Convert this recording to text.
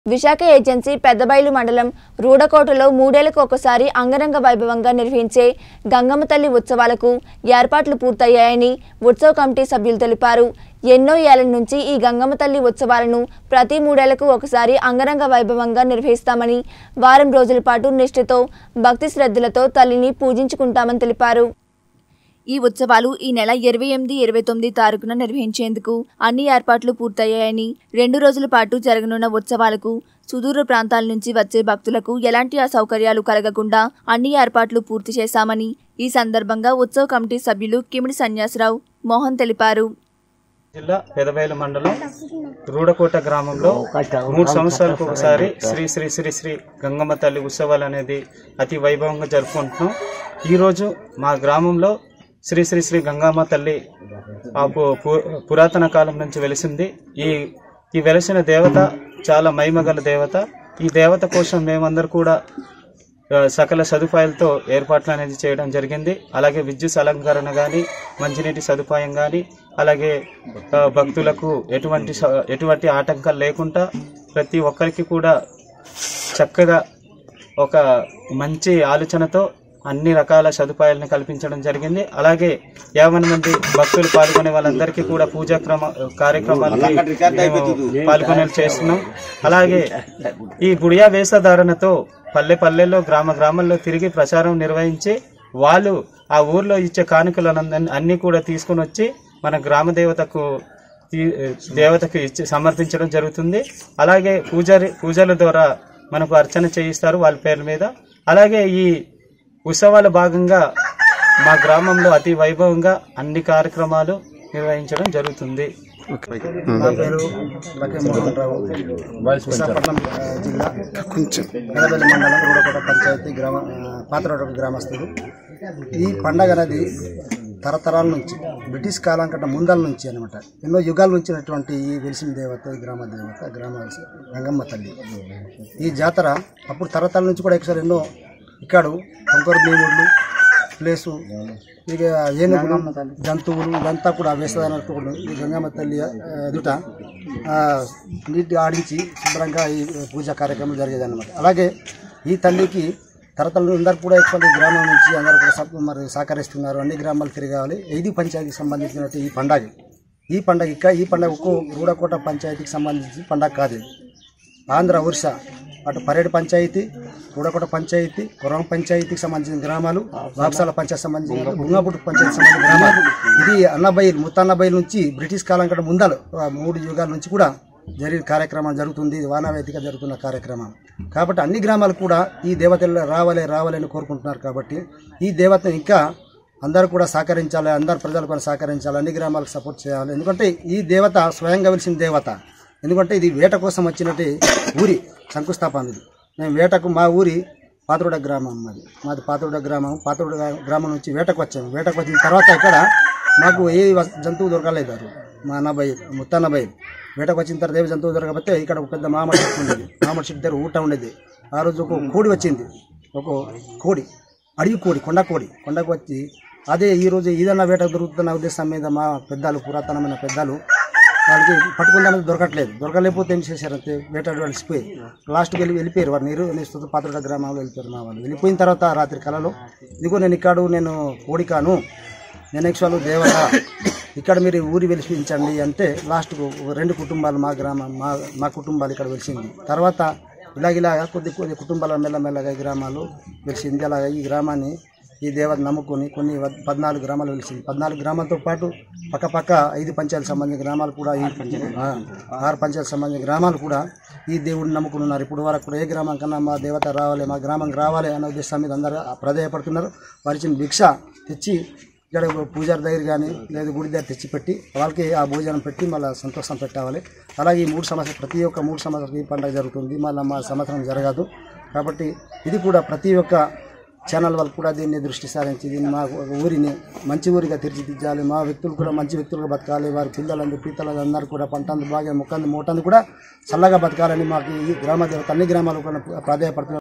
Visakha agency పెద్దబైలు మండలం రూడకోటలో మూడేళ్లకు ఒకసారి అంగరంగ వైభవంగా నిర్వహించే గంగమ్మ తల్లి ఉత్సవాలకు ఏర్పాట్లు పూర్తయ్యాయని ఉత్సవ కమిటీ సభ్యులు తెలిపారు ఎన్నో ఏళ్ల నుంచి ఈ గంగమ్మ తల్లి ఉత్సవాలను ప్రతి మూడేళ్లకు ఒకసారి అంగరంగ వైభవంగా నిర్వహిస్తామని వారం రోజుల పాటు నిష్ఠతో భక్తి శ్రద్ధలతో తల్లిని పూజించుకుంటామని తెలిపారు ఈ ఉత్సవాలు ఈ నెల ఇరవై ఎనిమిది ఇరవై తొమ్మిది తారీఖున నిర్వహించేందుకు అన్ని ఏర్పాట్లు పూర్తయ్యాయని రెండు రోజుల పాటు జరగనున్న ఉత్సవాలకు సుదూర ప్రాంతాల నుంచి వచ్చే భక్తులకు ఎలాంటి అసౌకర్యాలు కలగకుండా అన్ని ఏర్పాట్లు పూర్తి చేశామని ఈ సందర్భంగా ఉత్సవ కమిటీ సభ్యులు కిమిడి సన్యాసరావు మోహన్ తెలిపారు జిల్లా పెదవేలు మండలం రూడకోట గ్రామంలో మూడు సంవత్సరాలకు ఒకసారి శ్రీ శ్రీ శ్రీ శ్రీ గంగమ్మ తల్లి ఉత్సవాలు అనేది అతి వైభవంగా జరుపుకుంటున్నాం ఈరోజు మా గ్రామంలో శ్రీ శ్రీ శ్రీ గంగమ్మ తల్లి ఆ పు- పు- పురాతన కాలం నుంచి వెలిసింది ఈ ఈ వెలిసిన దేవత చాలా మహిమగల దేవత ఈ దేవత కోసం మేమందరూ కూడా ఆ, సకల సదుపాయాలతో ఏర్పాట్లు అనేది చేయడం జరిగింది అలాగే విద్యుత్ అలంకరణ కానీ మంచినీటి సదుపాయం కానీ అలాగే ఆ, భక్తులకు ఎటువంటి స- ఎటువంటి ఆటంకాలు లేకుండా ప్రతి ఒక్కరికి కూడా చక్కగా ఒక మంచి ఆలోచనతో అన్ని రకాల సదుపాయాలను కల్పించడం జరిగింది అలాగే యాభై మంది భక్తులు పాల్గొనే వాళ్ళందరికీ కూడా పూజా క్రమ కార్యక్రమాలకి మేము పాల్గొనే చేస్తున్నాం అలాగే ఈ గుడియా వేషధారణతో పల్లె పల్లెల్లో గ్రామ గ్రామాల్లో తిరిగి ప్రచారం నిర్వహించి వాళ్ళు ఆ ఊర్లో ఇచ్చే కానుకలను అన్ని కూడా తీసుకుని వచ్చి మన గ్రామ దేవతకు తీ- దేవతకు ఇచ్చి సమర్పించడం జరుగుతుంది అలాగే పూజారి పూజల ద్వారా మనకు అర్చన చేయిస్తారు వాళ్ళ పేర్ల మీద అలాగే ఈ ఉత్సవాల భాగంగా మా గ్రామంలో అతి వైభవంగా అన్ని కార్యక్రమాలు నిర్వహించడం జరుగుతుంది నా పేరు లకే మోహన్ రావు విశాఖపట్నం ఆ, జిల్లా పెదబెల్లి మండలం రూడకోట పంచాయతీ గ్రామ ఆ, పాత్రకోట గ్రామస్తులు ఈ పండగ అనేది తరతరాల నుంచి బ్రిటిష్ కాలం కంటే ముందల నుంచి అనమాట ఎన్నో యుగాల నుంచి ఉన్నటువంటి ఈ వెలిసిన దేవత ఈ గ్రామ దేవత గ్రామ గంగమ్మ తల్లి ఈ జాతర అప్పుడు తరతరాల నుంచి కూడా ఒకసారి ఎన్నో ఇక్కడ కంకర భీముళ్ళు ప్లేసు ఇక ఏనుగులు జంతువులు ఇదంతా కూడా వేసేదన్నట్టు కూడా ఈ గంగమ్మ తల్లి ఆ, ఎదుట ఆ, నీటి ఆడించి శుభ్రంగా ఈ పూజా కార్యక్రమం జరిగేదన్నమాట అలాగే ఈ తల్లికి తరతలు అందరు కూడా ఎక్కువ గ్రామం నుంచి అందరూ కూడా సప్- మరి సహకరిస్తున్నారు అన్ని గ్రామాలు తిరగాలి ఐదు పంచాయతీకి సంబంధించినట్టు ఈ పండగ ఈ పండగ ఇక ఈ పండగ ఒక్కో రూడకోట పంచాయతీకి సంబంధించి పండగ కాదు ఇది. ఆంధ్ర ఒరిస్సా అటు పరేడు పంచాయతీ కూడకోట పంచాయతీ కురం పంచాయతీకి సంబంధించిన గ్రామాలు బాక్సాల పంచాయతీ సంబంధించిన బుంగాపుట్టు పంచాయతీ సంబంధించిన గ్రామాలు ఇది అన్నబైల్ ముత్తన్నబైల్ నుంచి బ్రిటిష్ కాలం కంటే ముందలు ఆ మూడు యుగాల నుంచి కూడా జరిగిన కార్యక్రమం జరుగుతుంది ఇది వానావేదిక జరుగుతున్న కార్యక్రమం కాబట్టి అన్ని గ్రామాలు కూడా ఈ దేవతలు రావాలి రావాలి అని కోరుకుంటున్నారు కాబట్టి ఈ దేవత ఇంకా అందరూ కూడా సహకరించాలి అందరు ప్రజలు కూడా సహకరించాలి అన్ని గ్రామాలకు సపోర్ట్ చేయాలి ఎందుకంటే ఈ దేవత స్వయంగా వెలిసిన దేవత ఎందుకంటే ఇది వేట కోసం వచ్చినట్టు ఊరి శంకుస్థాపన ఇది మేము వేటకు మా ఊరి పాత్రుడ గ్రామం మాది మాది పాత్రుడ గ్రామం పాత్రుడ గ్రామం నుంచి వేటకు వచ్చాము వేటకు వచ్చిన తర్వాత ఇక్కడ మాకు ఏ వ- జంతువు దొరకలేదు అది. మా అన్నబయ్య ముత్తన్నబయ్య వేటకు వచ్చిన తర్వాత ఏ జంతువు దొరకకపోతే ఇక్కడ ఒక పెద్ద మామిడి చెట్టు ఉండేది మామిడి చెట్టు దగ్గర ఊట ఉండేది ఆ రోజు ఒక కోడి వచ్చింది ఒక కోడి అడవి కోడి కొండ కోడి కొండకు వచ్చి అదే ఈ రోజు ఏదైనా వేట దొరుకుతున్న ఉద్దేశం మీద మా పెద్దలు పురాతనమైన పెద్దలు వాళ్ళకి పట్టుకుందామని దొరకట్లేదు దొరకలేకపోతే ఏం చేశారంటే వేటాడు వెళ్ళిపోయి లాస్ట్కి వెళ్ళి వెళ్ళిపోయారు వారు నీరు నిస్తున్న పాత్రడ గ్రామంలో వెళ్ళిపోయారు మా వాళ్ళు వెళ్ళిపోయిన తర్వాత రాత్రి కళలో ఇదిగో నేను ఇక్కడ నేను కోడికాను నేను యాక్చువల్ దేవత ఇక్కడ మీరు ఊరి వెలిపించండి అంటే లాస్ట్కు రెండు కుటుంబాలు మా గ్రామం మా మా కుటుంబాలు ఇక్కడ వెలిసింది తర్వాత ఇలాగిలాగా కొద్ది కొద్ది కుటుంబాల మెల్లమెల్లగా ఈ గ్రామాలు వెలిసింది అలాగా ఈ గ్రామాన్ని ఈ దేవత నమ్ముకొని కొన్ని వ- పద్నాలుగు గ్రామాలు వెలిసింది పద్నాలుగు గ్రామాలతో పాటు పక్క పక్క ఐదు పంచాయతీలకు సంబంధించిన గ్రామాలు కూడా ఈ ఆ, ఆరు పంచాయతీలకు సంబంధించిన గ్రామాలు కూడా ఈ దేవుడిని నమ్ముకుని ఉన్నారు ఇప్పుడు వరకు కూడా ఏ గ్రామం కన్నా మా దేవత రావాలి మా గ్రామం రావాలి అనే ఉద్దేశం మీద అందరూ ప్రాధాయపడుతున్నారు వారి ఇచ్చిన భిక్ష తెచ్చి ఇక్కడ పూజారి దగ్గర కానీ లేదా గుడి దగ్గర తెచ్చి పెట్టి వాళ్ళకి ఆ భోజనం పెట్టి మళ్ళీ సంతోషం పెట్టాలి అలాగే ఈ మూడు సంవత్సరాలు ప్రతి ఒక్క మూడు సంవత్సరాలకి ఈ పండుగ జరుగుతుంది మళ్ళీ మా సంవత్సరం జరగదు కాబట్టి ఇది కూడా ప్రతి ఒక్క ఛానల్ వాళ్ళు కూడా దీన్ని దృష్టి సారించి దీన్ని మా ఊరిని మంచి ఊరిగా తీర్చిదిద్దాలి మా వ్యక్తులు కూడా మంచి వ్యక్తులుగా బతకాలి వారి పిల్లలందు పీతలు అందరూ కూడా పంటందు బాగా మొక్కందు మూటందు కూడా చల్లగా బతకాలని మాకు ఈ గ్రామ దేవత అన్ని గ్రామాలు కూడా ప్రాధాయపడుతున్నారు